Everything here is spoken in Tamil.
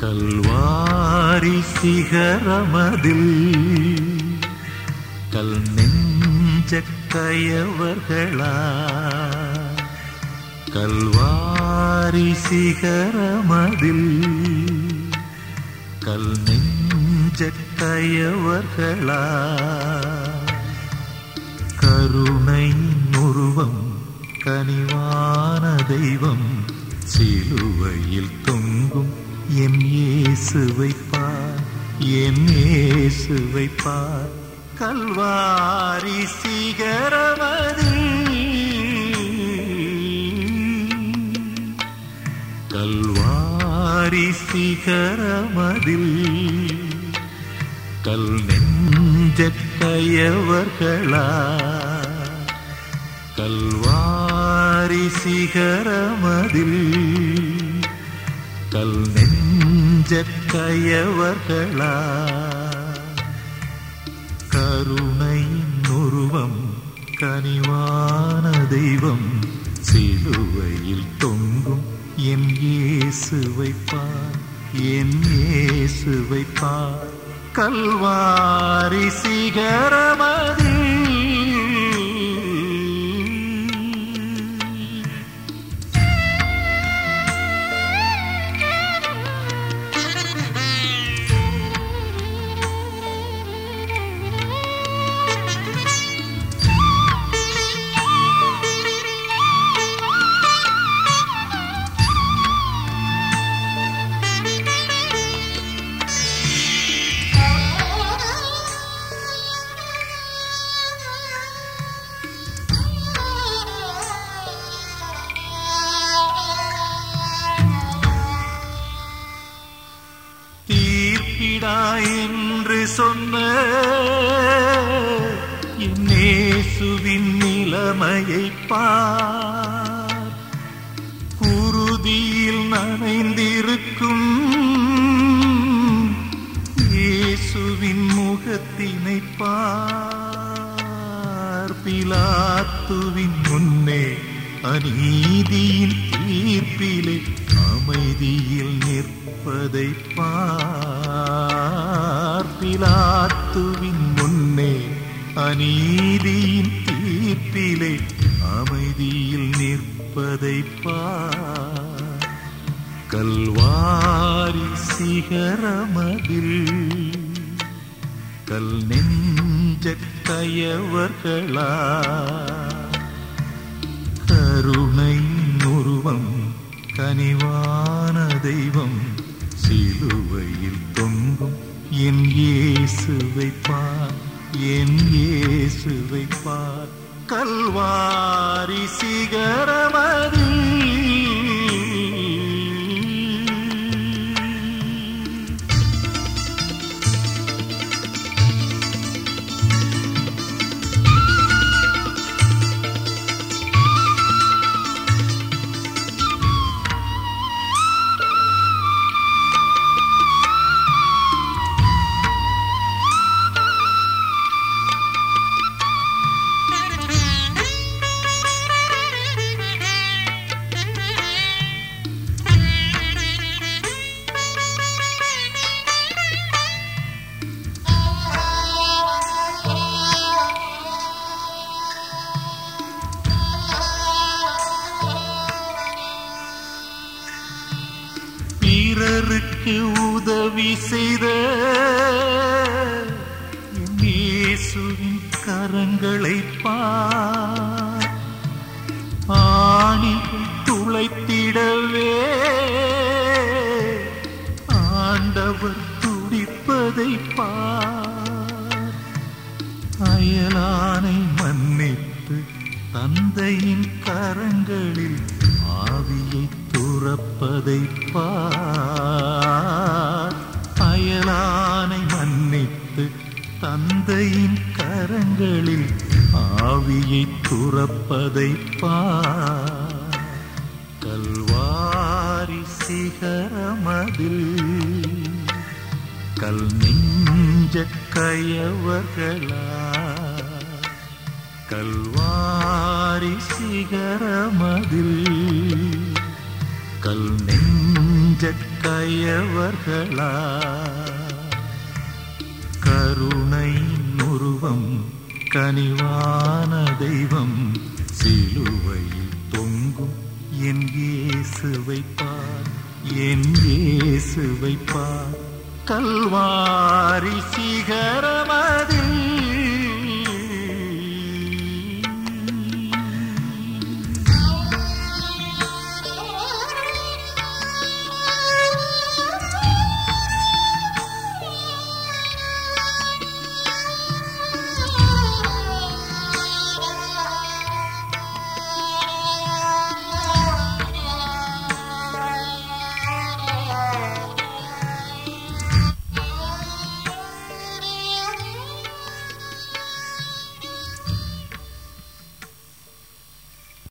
கல்வாரி சிகரமதில் கல் நெஞ்ச கயவர்களா கல்வாரி சிகரமதில் கல் நெஞ்ச கயவர்களா கருணை உருவம் கனிவான தெய்வம் சிலுவையில் தொங்கும் என் இயேசுவை பார் என் இயேசுவை பார் கல்வாரி சிகரமதில் கல்வாரி சிகரமதில் கல் நெஞ்ச கயவர்களா கல்வாரி சிகரமதில் கல் நெஞ்ச கயவர்களா கருணையின் உருவம் கனிவான தெய்வம் சிலுவையில் தொங்கும் என் இயேசுவை பார் என் இயேசுவை பார் கல்வாரி சிகரமதில் தீர்ப்பிடா என்று சொன்ன என் இயேசுவின் நிலைமையை பார் குருதியில் நனைந்திருக்கும் இயேசுவின் முகத்தினை பார் பிலாத்துவின் முன்னே அநீதியின் தீர்ப்பிலே அமைதியில் நிற்பதை பார் பிலாத்துவின் முன்னே அநீதியின் தீர்ப்பிலே அமைதியில் நிற்பதை பார் கல்வாரி சிகரமதில் கல் நெஞ்ச கயவர்களா கருணை உருவம் கனிவான தெய்வம் சிலுவையில் தொங்கும் என் இயேசுவை பார் என் இயேசுவை பார் கல்வாரி சிகரமதில் பிறருக்கு உதவி செய்த என் இயேசுவின் கரங்களை பார் ஆணிகள் துளைத்திடவே ஆண்டவர் துடிப்பதை பார் அயலானை மன்னித்து தந்தையின் கரங்களில் ஆவியை துறப்பதை பார் அயலானை மன்னித்து தந்தையின் கரங்களில் ஆவியை துறப்பதை பார் கல்வாரி சிகரமதில் கல் நெஞ்ச கயவர்களா கல்வாரி சிகரமதில் கல் நெஞ்ச நெஞ்ச கயவர்களா கருணையின் உருவம் கனிவான தெய்வம் சிலுவையில் தொங்கும் என் இயேசுவை பார் என் இயேசுவை பார் கல்வாரி சிகரமதில்